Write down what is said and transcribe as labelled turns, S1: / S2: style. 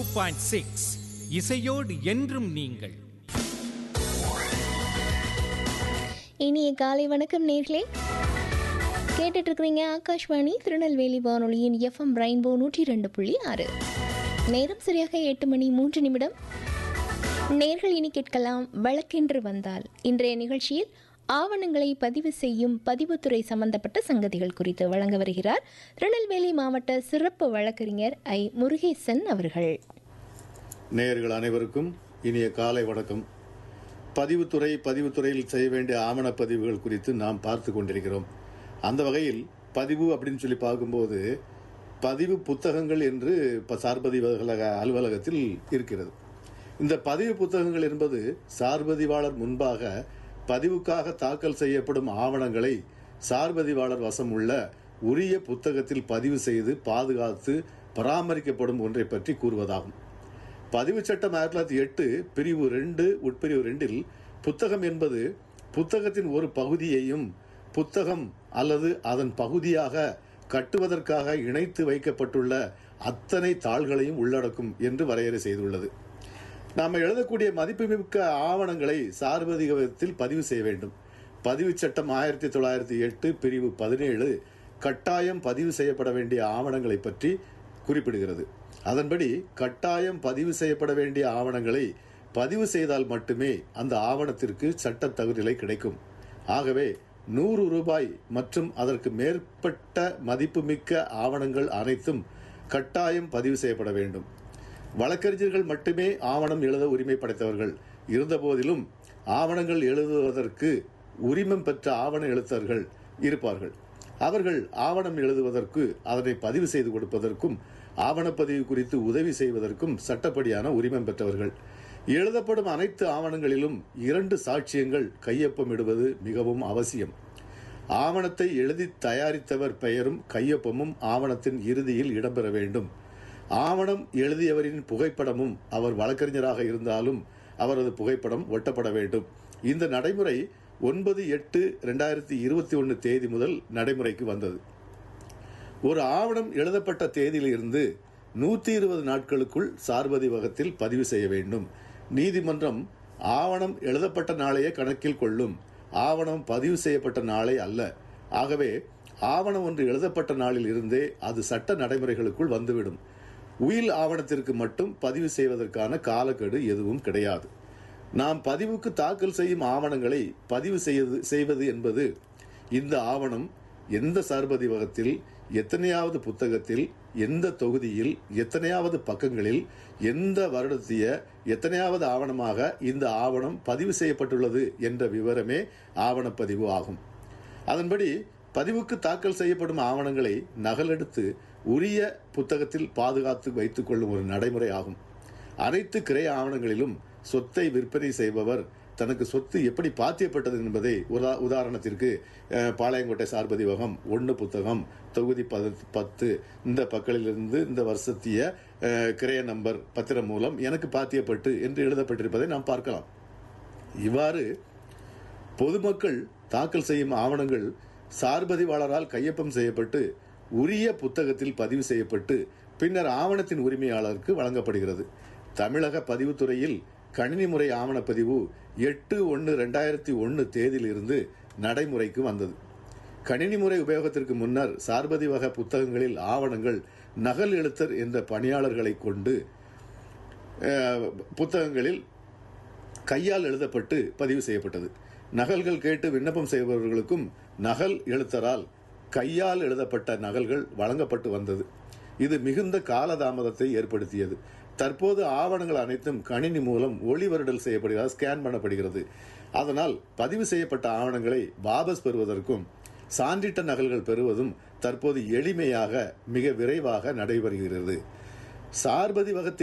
S1: point six இசையோடு என்றும் நீங்கள்
S2: இனிய காலை வணக்கம் நேர்களே கேட்டுட்டு இருக்கிறீங்க ஆகாஷ்வாணி திருநெல்வேலி வானொலியின் எஃப்எம் ரெயின்போ நூற்றி ரெண்டு புள்ளி ஆறு நேரம் சரியாக எட்டு மணி மூன்று நிமிடம் நேர்கள் இனி கேட்கலாம் வழக்கென்று வந்தால் இன்றைய நிகழ்ச்சியில் ஆவணங்களை பதிவு செய்யும் பதிவுத்துறை சம்பந்தப்பட்ட சங்கதிகள் குறித்து வழங்க வருகிறார் திருநெல்வேலி மாவட்ட சிறப்பு வழக்கறிஞர் ஐ முருகேசன் அவர்கள்
S3: நேயர்கள் அனைவருக்கும் இனிய காலை வணக்கம் பதிவுத்துறை பதிவுத்துறையில் செய்ய வேண்டிய ஆவணப்பதிவுகள் குறித்து நாம் பார்த்து கொண்டிருக்கிறோம் அந்த வகையில் பதிவு அப்படின்னு சொல்லி பார்க்கும்போது பதிவு புத்தகங்கள் என்று இப்போ சார்பதிவக அலுவலகத்தில் இருக்கிறது இந்த பதிவு புத்தகங்கள் என்பது சார்பதிவாளர் முன்பாக பதிவுக்காக தாக்கல் செய்யப்படும் ஆவணங்களை சார்பதிவாளர் வசம் உள்ள உரிய புத்தகத்தில் பதிவு செய்து பாதுகாத்து பராமரிக்கப்படும் ஒன்றை பற்றி கூறுவதாகும் பதிவு சட்டம் ஆயிரத்தி தொள்ளாயிரத்தி எட்டு பிரிவு ரெண்டு உட்பிரிவு ரெண்டில் புத்தகம் என்பது புத்தகத்தின் ஒரு பகுதியையும் புத்தகம் அல்லது அதன் பகுதியாக கட்டுவதற்காக இணைத்து வைக்கப்பட்டுள்ள அத்தனை தாள்களையும் உள்ளடக்கும் என்று வரையறை செய்துள்ளது நாம் எழுதக்கூடிய மதிப்புமிக்க ஆவணங்களை சார்பதிகத்தில் பதிவு செய்ய வேண்டும் பதிவு சட்டம் ஆயிரத்தி தொள்ளாயிரத்தி எட்டு பிரிவு பதினேழு கட்டாயம் பதிவு செய்யப்பட வேண்டிய ஆவணங்களை பற்றி குறிப்பிடுகிறது அதன்படி கட்டாயம் பதிவு செய்யப்பட வேண்டிய ஆவணங்களை பதிவு செய்தால் மட்டுமே அந்த ஆவணத்திற்கு சட்ட தகுதிலை கிடைக்கும் ஆகவே நூறு ரூபாய் மற்றும் அதற்கு மேற்பட்ட மதிப்புமிக்க ஆவணங்கள் அனைத்தும் கட்டாயம் பதிவு செய்யப்பட வேண்டும் வழக்கறிஞர்கள் மட்டுமே ஆவணம் எழுத உரிமை படைத்தவர்கள் இருந்தபோதிலும் ஆவணங்கள் எழுதுவதற்கு உரிமம் பெற்ற ஆவண எழுத்தர்கள் இருப்பார்கள் அவர்கள் ஆவணம் எழுதுவதற்கு அதனை பதிவு செய்து கொடுப்பதற்கும் ஆவணப்பதிவு குறித்து உதவி செய்வதற்கும் சட்டப்படியான உரிமம் பெற்றவர்கள் எழுதப்படும் அனைத்து ஆவணங்களிலும் இரண்டு சாட்சியங்கள் கையொப்பமிடுவது மிகவும் அவசியம் ஆவணத்தை எழுதி தயாரித்தவர் பெயரும் கையொப்பமும் ஆவணத்தின் இறுதியில் இடம்பெற வேண்டும் ஆவணம் எழுதியவரின் புகைப்படமும் அவர் வழக்கறிஞராக இருந்தாலும் அவரது புகைப்படம் ஒட்டப்பட வேண்டும் இந்த நடைமுறை ஒன்பது எட்டு ரெண்டாயிரத்தி இருபத்தி ஒன்று தேதி முதல் நடைமுறைக்கு வந்தது ஒரு ஆவணம் எழுதப்பட்ட தேதியிலிருந்து நூற்றி இருபது நாட்களுக்குள் சார்பதிவகத்தில் பதிவு செய்ய வேண்டும் நீதிமன்றம் ஆவணம் எழுதப்பட்ட நாளையே கணக்கில் கொள்ளும் ஆவணம் பதிவு செய்யப்பட்ட நாளை அல்ல ஆகவே ஆவணம் ஒன்று எழுதப்பட்ட நாளில் இருந்தே அது சட்ட நடைமுறைகளுக்குள் வந்துவிடும் உயில் ஆவணத்திற்கு மட்டும் பதிவு செய்வதற்கான காலக்கெடு எதுவும் கிடையாது நாம் பதிவுக்கு தாக்கல் செய்யும் ஆவணங்களை பதிவு செய்வது செய்வது என்பது இந்த ஆவணம் எந்த சார்பதிவகத்தில் எத்தனையாவது புத்தகத்தில் எந்த தொகுதியில் எத்தனையாவது பக்கங்களில் எந்த வருடத்திய எத்தனையாவது ஆவணமாக இந்த ஆவணம் பதிவு செய்யப்பட்டுள்ளது என்ற விவரமே ஆவணப்பதிவு ஆகும் அதன்படி பதிவுக்கு தாக்கல் செய்யப்படும் ஆவணங்களை நகலெடுத்து உரிய புத்தகத்தில் பாதுகாத்து வைத்துக் கொள்ளும் ஒரு நடைமுறை ஆகும் அனைத்து கிரை ஆவணங்களிலும் சொத்தை விற்பனை செய்பவர் தனக்கு சொத்து எப்படி பாத்தியப்பட்டது என்பதை உதா உதாரணத்திற்கு அஹ், பாளையங்கோட்டை சார்பதிவகம் ஒன்று புத்தகம் தொகுதி பது பத்து இந்த பக்கலிலிருந்து இந்த வருஷத்திய அஹ், கிரைய நம்பர் பத்திரம் மூலம் எனக்கு பாத்தியப்பட்டு என்று எழுதப்பட்டிருப்பதை நாம் பார்க்கலாம் இவ்வாறு பொதுமக்கள் தாக்கல் செய்யும் ஆவணங்கள் சார்பதிவாளரால் கையொப்பம் செய்யப்பட்டு உரிய புத்தகத்தில் பதிவு செய்யப்பட்டு பின்னர் ஆவணத்தின் உரிமையாளருக்கு வழங்கப்படுகிறது தமிழக பதிவுத்துறையில் கணினி முறை ஆவணப்பதிவு எட்டு ஒன்று ரெண்டாயிரத்தி ஒன்று தேதியிலிருந்து நடைமுறைக்கு வந்தது கணினி முறை உபயோகத்திற்கு முன்னர் சார்பதிவக புத்தகங்களில் ஆவணங்கள் நகல் எழுத்தர் என்ற பணியாளர்களை கொண்டு அஹ், புத்தகங்களில் கையால் எழுதப்பட்டு பதிவு செய்யப்பட்டது நகல்கள் கேட்டு விண்ணப்பம் செய்பவர்களுக்கும் நகல் எழுத்தரால் கையால் எழுதப்பட்ட நகல்கள் வழங்கப்பட்டு வந்தது இது மிகுந்த காலதாமதத்தை ஏற்படுத்தியது தற்போது ஆவணங்கள் அனைத்தும் கணினி மூலம் ஒளிவருடல் செய்யப்படுகிறது ஸ்கேன் பண்ணப்படுகிறது அதனால் பதிவு செய்யப்பட்ட ஆவணங்களை வாபஸ் பெறுவதற்கும் சான்றிட்ட நகல்கள் பெறுவதும் தற்போது எளிமையாக மிக விரைவாக நடைபெறுகிறது சார்பதிவகத்தில்